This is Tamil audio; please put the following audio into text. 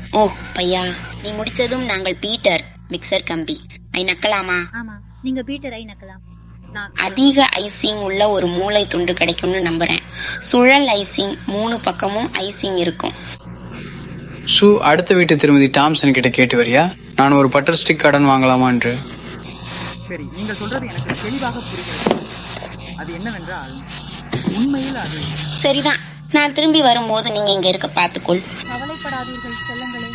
ஓ பையா நீ முடிச்சதும் நாங்கள் பீட்டர் மிக்சர் கம்பி ஐ நக்கலாமா ஆமா நீங்க பீட்டர் ஐ நக்கலாம் நான் அதிக ஐசிங் உள்ள ஒரு மூளை துண்டு கிடைக்கும்னு நம்புறேன் சுழல் ஐசிங் மூணு பக்கமும் ஐசிங் இருக்கும் சு அடுத்த வீட்டு திருமதி டாம்சன் கிட்ட கேட்டு வரியா நான் ஒரு பட்டர் ஸ்டிக் கடன் வாங்கலாமா என்று சரி நீங்கள் சொல்றது எனக்கு தெளிவாக புரிகிறது அது என்னவென்றால் உண்மையில் அது சரிதான் நான் திரும்பி வரும்போது நீங்க இங்க இருக்க பாத்துக்கொள் கவலைப்படாதீர்கள் செல்லங்களே